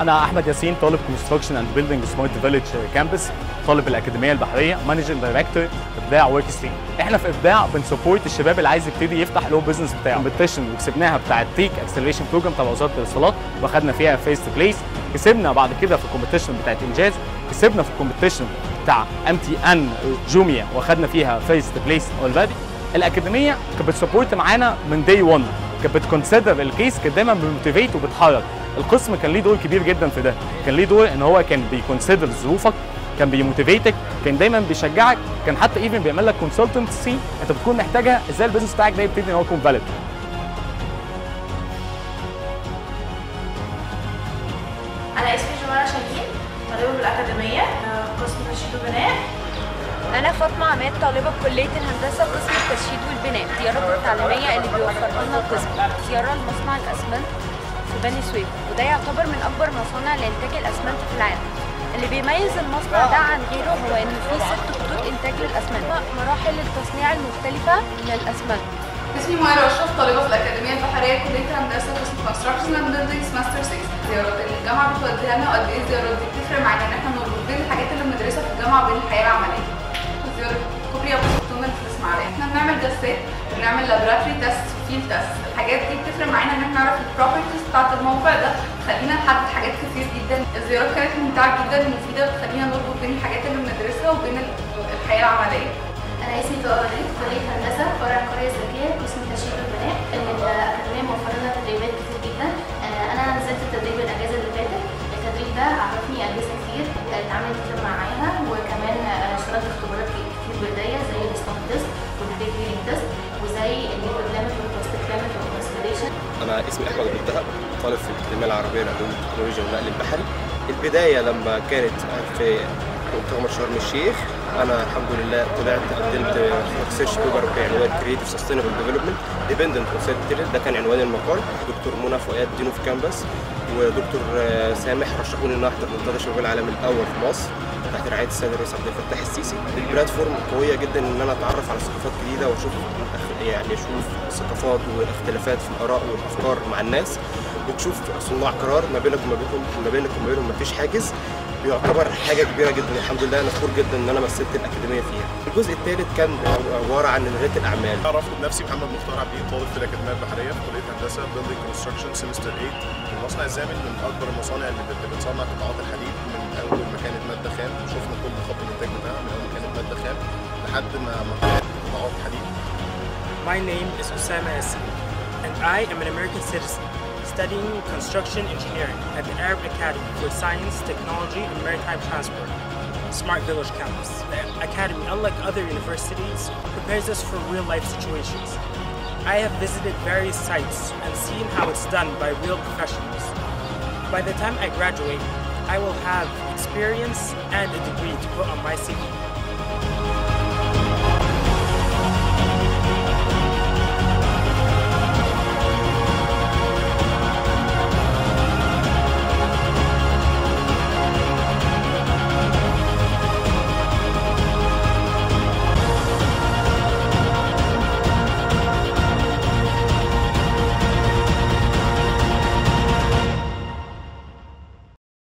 انا احمد ياسين طالب كونستراكشن اند بيلدينج سمارت فيليج كامبس طالب الاكاديميه البحريه مانجنج دايركتور ابداع ورك ستريم احنا في ابداع بنسبورت الشباب اللي عايز يبتدي يفتح له بزنس بتاعه كومبيتيشن وكسبناها بتاع التيك اكسلريشن بروجرام تبع وزاره الاتصالات واخدنا فيها فيس تو بليس كسبنا بعد كده في الكومبيتيشن بتاعت انجاز كسبنا في الكومبيتيشن بتاع ام تي ان جوميا واخدنا فيها فيس تو بليس اوريدي الاكاديميه كانت بتسبورت معانا من داي 1 كانت بتكونسيدر الكيس كانت دايما بموتيفيت وبتحرك القسم كان ليه دور كبير جدا في ده كان ليه دور ان هو كان بيكونسيدر ظروفك كان بيموتيفيتك كان دايما بيشجعك كان حتى ايفن بيعمل لك كونسلتنسي انت بتكون محتاجها ازاي البيزنس بتاعك ده يبتدي ان هو يكون فاليد انا اسمي جمانة شاهين طالبة بالأكاديمية آه، قسم تشييد وبناء أنا فاطمة عماد طالبة بكلية الهندسة قسم التشييد والبناء الزيارة التعليمية اللي بيوفرها لنا القسم زيارة لمصنع الأسمنت في بني سويف وده يعتبر من أكبر مصانع لإنتاج الأسمنت في العالم اللي بيميز المصنع ده عن غيره هو إن فيه ست خطوط إنتاج للأسمنت مراحل التصنيع المختلفة من الأسمنت اسمي مايرا اشرف طالبه في الاكاديميه البحريه كليه هندسه قسم كونستراكشن اند بيلدينجز ماستر 6 زيارات اللي الجامعه بتوديها لنا وقد ايه الزيارات دي بتفرق معانا ان احنا نربط بين الحاجات اللي بندرسها في الجامعه وبين الحياه العمليه زياره كوبري ابو سلطان في الاسماعيليه احنا بنعمل جسات بنعمل لابراتوري تيست وفيلد تيست الحاجات دي بتفرق معانا ان احنا نعرف البروبرتيز بتاعت الموقع ده تخلينا نحدد حاجات كتير جدا الزيارات كانت ممتعه جدا ومفيده بتخلينا نربط بين الحاجات اللي بندرسها وبين الحياه العمليه أنا اسمي طارق وليد كلية هندسة فرع القرية الذكية قسم تشييد والبناء الأكاديمية موفرة لنا تدريبات كتير جدا آه، أنا نزلت التدريب الأجازة اللي فاتت التدريب ده عرفني أجهزة كتير اتعاملت كتير معاها وكمان آه، اشتغلت اختبارات كتير بإيديا زي الستامب تيست والبريك ريدنج تيست وزي البروجرامات والبوستجرامات والكونسليشن انا اسمي احمد ابو الدهب طالب في الاكاديميه العربيه للعلوم والتكنولوجيا والنقل البحري البدايه لما كانت في مؤتمر شرم الشيخ انا الحمد لله طلعت قدمت ريسيرش بيبر بعنوان كريتيف سستينبل ديفلوبمنت ديبندنت اون ده كان عنوان المقال دكتور منى فؤاد دينو في كامبس ودكتور آه، سامح رشحوني ان أنا احضر منتدى شباب العالم الاول في مصر تحت رعايه السيد الرئيس عبد الفتاح السيسي البلاتفورم قويه جدا ان انا اتعرف على ثقافات جديده واشوف يعني اشوف ثقافات واختلافات في الاراء والافكار مع الناس بتشوف صناع قرار ما بينك وما بينهم ما بينك وما بينهم مفيش حاجز بيعتبر حاجه كبيره جدا الحمد لله انا فخور جدا ان انا مثلت الاكاديميه فيها الجزء الثالث كان عباره عن رياده الاعمال عرفت بنفسي محمد مختار عبدين طالب في الاكاديميه البحريه في كليه هندسه بيلدينج كونستراكشن سيمستر 8 المصنع الزامل من اكبر المصانع اللي بت- بتصنع قطاعات الحديد من اول ما كانت ماده خام وشفنا كل خط الانتاج بتاعها من اول ما كانت ماده خام لحد ما ما كانت قطاعات حديد My name is Osama Yassin, and I am an American citizen studying construction engineering at the Arab Academy for Science, Technology, and Maritime Transport, Smart Village campus. The academy, unlike other universities, prepares us for real life situations. I have visited various sites and seen how it's done by real professionals. By the time I graduate, I will have experience and a degree to put on my CV.